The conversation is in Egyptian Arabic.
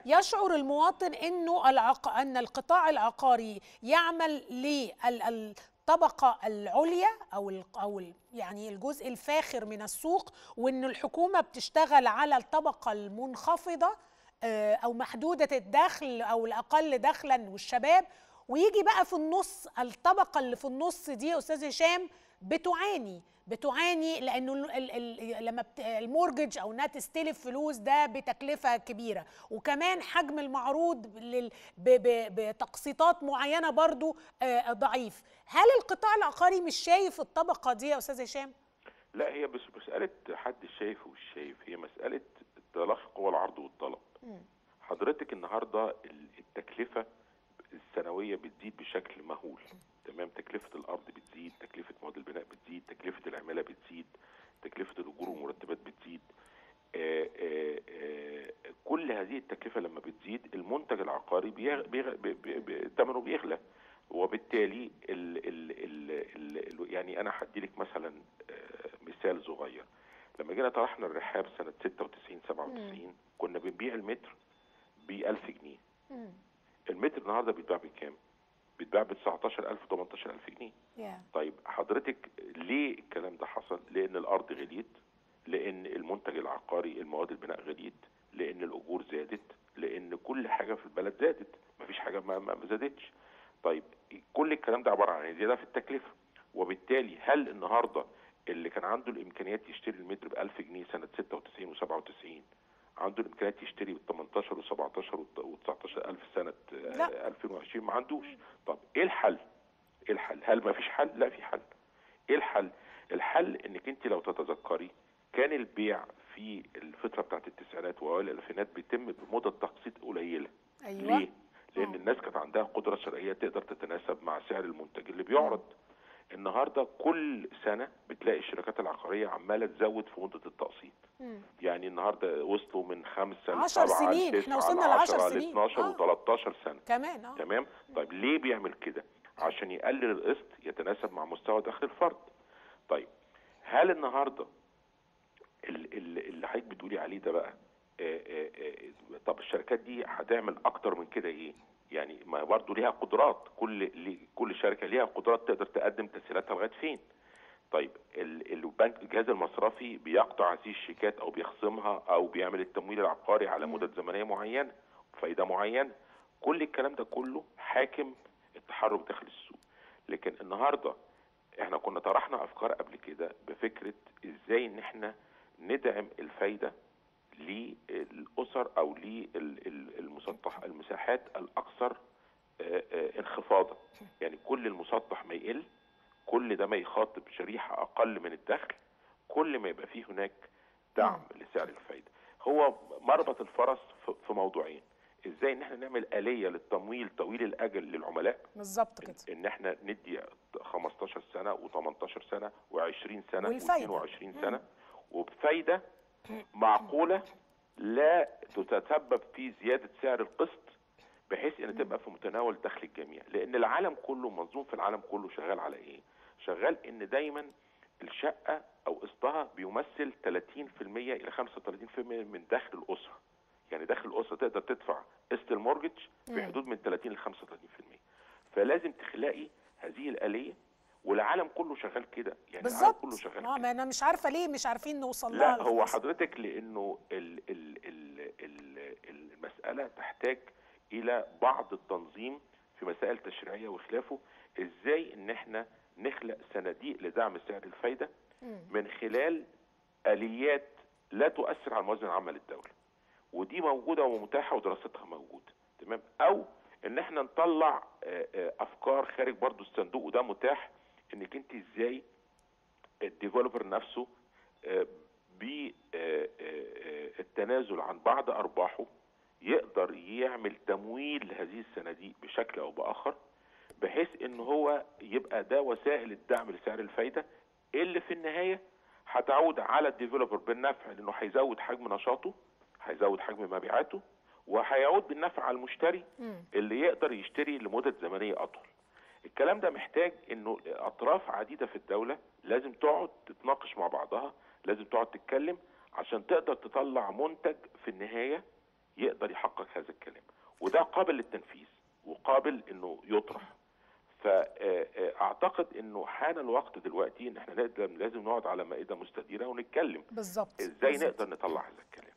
يشعر المواطن انه العق... ان القطاع العقاري يعمل للطبقه العليا او ال... او ال... يعني الجزء الفاخر من السوق وان الحكومه بتشتغل على الطبقه المنخفضه آه، او محدوده الدخل او الاقل دخلا والشباب ويجي بقى في النص الطبقه اللي في النص دي يا استاذ هشام بتعاني بتعاني لانه ال- ال- ال- لما بت- المورجج او انها تستلف فلوس ده بتكلفه كبيره وكمان حجم المعروض لل- ب- ب- بتقسيطات معينه برضو آه، ضعيف هل القطاع العقاري مش شايف الطبقه دي يا استاذ هشام لا هي مش مساله حد شايف ومش شايف هي مساله تلاقي قوى العرض والطلب حضرتك النهارده ال- التكلفه السنويه بتزيد بشكل مهول تمام تكلفه الارض بتزيد تكلفه مواد البناء بتزيد تكلفه العماله بتزيد تكلفه الاجور والمرتبات بتزيد آه، آه، آه، كل هذه التكلفه لما بتزيد المنتج العقاري بيغ... بيغ... بي... بي... بي... ثمنه بيغلى وبالتالي ال... ال... ال... ال... ال... يعني انا هدي لك مثلا آه، مثال صغير لما جينا طرحنا الرحاب سنه 96 97 كنا بنبيع المتر ب 1000 جنيه المتر النهارده بيتباع بكام؟ بيتباع ب 19000 و 18000 جنيه طيب حضرتك ليه الكلام ده حصل؟ لأن الأرض غليت، لأن المنتج العقاري المواد البناء غليت، لأن الأجور زادت، لأن كل حاجة في البلد زادت، مفيش حاجة ما, ما ما زادتش. طيب كل الكلام ده عبارة عن زيادة في التكلفة، وبالتالي هل النهارده اللي كان عنده الإمكانيات يشتري المتر ب 1000 جنيه سنة 96 و97 عنده الامكانيات يشتري بال 18 و17 و19 الف سنه لا. آه، 2020 ما عندوش طب ايه الحل ايه الحل هل ما فيش حل لا في حل ايه الحل الحل انك انت لو تتذكري كان البيع في الفتره بتاعت التسعينات واوائل الالفينات بيتم بمدة تقسيط قليله ايوه ليه لان آه. الناس كانت عندها قدره شرائيه تقدر تتناسب مع سعر المنتج اللي بيعرض النهارده كل سنه بتلاقي الشركات العقاريه عماله تزود في مده التقسيط مم. يعني النهارده وصلوا من خمسه عشر لسبعه سنين، لتسعه احنا وصلنا لعشر لعشرة سنين. ل 12 آه. و13 سنه كمان اه تمام طيب ليه بيعمل كده عشان يقلل القسط يتناسب مع مستوى دخل الفرد طيب هل النهارده ال- ال- اللي حضرتك بتقولي عليه ده بقى آه، آه، آه، طب الشركات دي هتعمل اكتر من كده ايه يعني ما برضه ليها قدرات كل لي- كل شركه ليها قدرات تقدر تقدم تسهيلاتها لغايه فين طيب ال- البنك الجهاز المصرفي بيقطع هذه الشيكات او بيخصمها او بيعمل التمويل العقاري على مدة زمنيه معينه فايده معينه كل الكلام ده كله حاكم التحرك داخل السوق لكن النهارده احنا كنا طرحنا افكار قبل كده بفكره ازاي ان احنا ندعم الفايده للاسر او للمسطح المساحات الاكثر آه، آه، انخفاضا يعني كل المسطح ما يقل كل ده ما يخاطب شريحه اقل من الدخل كل ما يبقى فيه هناك دعم لسعر الفايده هو مربط الفرس في- في موضوعين ازاي ان احنا نعمل اليه للتمويل طويل الاجل للعملاء بالظبط كده ان احنا ندي 15 سنه و18 سنه و20 سنه والفايدة. و22 سنه وبفايده معقوله لا تتسبب في زياده سعر القسط بحيث ان تبقى في متناول دخل الجميع لان العالم كله منظوم في العالم كله شغال على ايه شغال ان دايما الشقه او قسطها بيمثل 30% الى 35% من دخل الاسره يعني دخل الاسره تقدر تدفع قسط المورجج في حدود من 30 ل 35% فلازم تخلقي هذه الاليه والعالم كله شغال كده يعني العالم بالظبط كله شغال اه كده ما انا مش عارفه ليه مش عارفين نوصل لا لها هو الخلاصة. حضرتك لانه ال ال ال ال المساله تحتاج الى بعض التنظيم في مسائل تشريعيه وخلافه ازاي ان احنا نخلق صناديق لدعم سعر الفايده من خلال اليات لا تؤثر على الموازنه العامه للدوله ودي موجوده ومتاحه ودراستها موجوده تمام او ان احنا نطلع آه، آه، افكار خارج برضو الصندوق وده متاح انك انت ازاي الديفلوبر نفسه بالتنازل عن بعض ارباحه يقدر يعمل تمويل لهذه الصناديق بشكل او باخر بحيث ان هو يبقى ده وسائل الدعم لسعر الفايده اللي في النهايه هتعود على الديفلوبر بالنفع لانه هيزود حجم نشاطه هيزود حجم مبيعاته وهيعود بالنفع على المشتري اللي يقدر يشتري لمدة زمنية أطول الكلام ده محتاج انه اطراف عديدة في الدولة لازم تقعد تتناقش مع بعضها لازم تقعد تتكلم عشان تقدر تطلع منتج في النهاية يقدر يحقق هذا الكلام وده قابل للتنفيذ وقابل انه يطرح فاعتقد انه حان الوقت دلوقتي ان احنا نقدر لازم نقعد على مائده مستديره ونتكلم بالظبط ازاي بالظبط. نقدر نطلع هذا الكلام